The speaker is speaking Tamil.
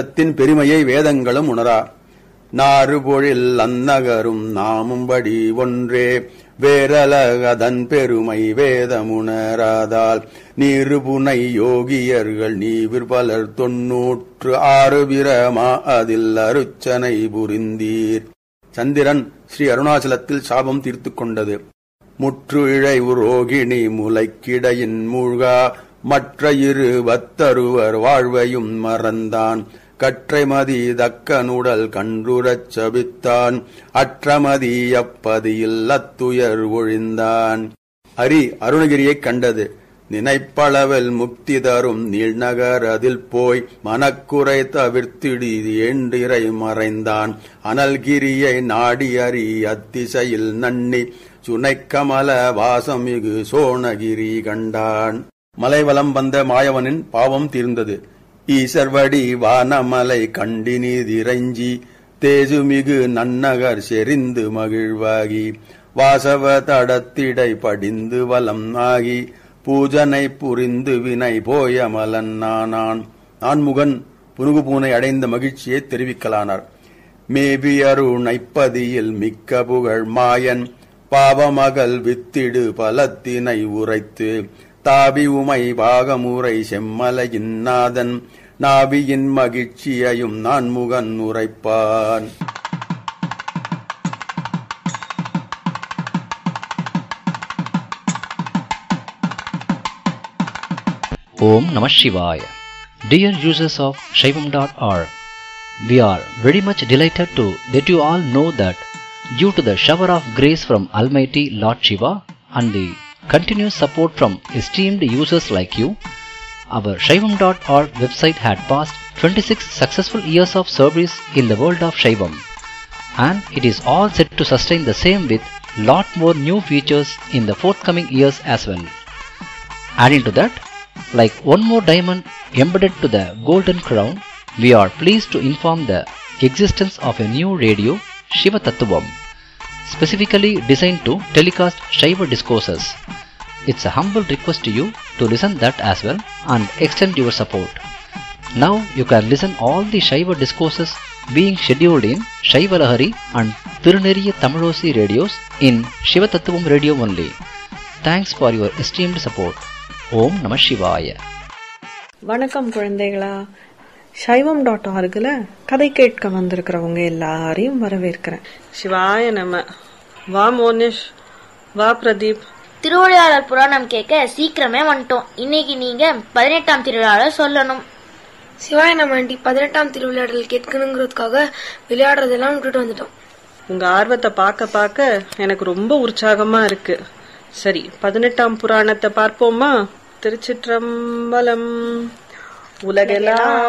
அருணாச்சலத்தின் பெருமையை வேதங்களும் உணரா நாறுபொழில் அந்நகரும் நாமும்படி ஒன்றே வேரலகதன் பெருமை வேதமுணராதால் நீருபுனை யோகியர்கள் நீவிர் பலர் தொன்னூற்று ஆறு பிரமா அதில் அருச்சனை புரிந்தீர் சந்திரன் ஸ்ரீ அருணாச்சலத்தில் சாபம் தீர்த்துக் கொண்டது முற்று இழை ரோகிணி முளைக்கிடையின் மூழ்கா மற்ற இரு வத்தருவர் வாழ்வையும் மறந்தான் கற்றைமதி தக்கனுடல் கன்றுரச் சபித்தான் அற்றமதி அப்பதியில் அத்துயர் ஒழிந்தான் அரி அருணகிரியைக் கண்டது நினைப்பளவில் முக்தி தரும் நீழ்நகர் அதில் போய் மனக்குறை தவிர்த்திடி ஏண்டிரை மறைந்தான் அனல்கிரியை நாடி அறி அத்திசையில் நன்னி சுனைக்கமல வாசமிகு சோணகிரி கண்டான் மலைவலம் வந்த மாயவனின் பாவம் தீர்ந்தது ஈசர்வடி வானமலை கண்டினிதிரைஞ்சி தேசுமிகு நன்னகர் செறிந்து மகிழ்வாகி வாசவ தடத்திடை படிந்து வலம் ஆகி பூஜனை புரிந்து வினை போய மலன் நானான் நான்முகன் புனுகுபூனை அடைந்த மகிழ்ச்சியை தெரிவிக்கலானார் மேபி அருணைப்பதியில் மிக்க புகழ் மாயன் பாவமகள் வித்திடு பலத்தினை உரைத்து தாபி உமை பாகமுறை செம்மலையின் நாதன் நாபியின் மகிழ்ச்சியையும் நான்முகன் உரைப்பான் Om Namah Shivaya. Dear users of Shaivam.org, we are very much delighted to let you all know that due to the shower of grace from Almighty Lord Shiva and the continuous support from esteemed users like you, our Shaivam.org website had passed 26 successful years of service in the world of Shaivam and it is all set to sustain the same with lot more new features in the forthcoming years as well. Adding to that, like one more diamond embedded to the golden crown, we are pleased to inform the existence of a new radio, Shiva Tattvam, specifically designed to telecast Shiva discourses. It's a humble request to you to listen that as well and extend your support. Now you can listen all the Shiva discourses being scheduled in Shiva Lahari and Tiruneriya Tamilosi radios in Shiva Tattvam radio only. Thanks for your esteemed support. ஓம் நம சிவாய வணக்கம் குழந்தைகளா சைவம் டாட் ஆர்கில் கதை கேட்க வந்திருக்கிறவங்க எல்லாரையும் வரவேற்கிறேன் சிவாய நம வா மோனிஷ் வா பிரதீப் திருவிளையாடல் புராணம் கேட்க சீக்கிரமே வந்துட்டோம் இன்னைக்கு நீங்க பதினெட்டாம் திருவிழாவில் சொல்லணும் சிவாய நம்ம ஆண்டி பதினெட்டாம் திருவிளையாடல் கேட்கணுங்கிறதுக்காக விளையாடுறதெல்லாம் விட்டுட்டு வந்துட்டோம் உங்க ஆர்வத்தை பார்க்க பார்க்க எனக்கு ரொம்ப உற்சாகமா இருக்கு சரி பதினெட்டாம் புராணத்தை பார்ப்போமா திருச்சிற்றம்பலம் உலகெல்லாம்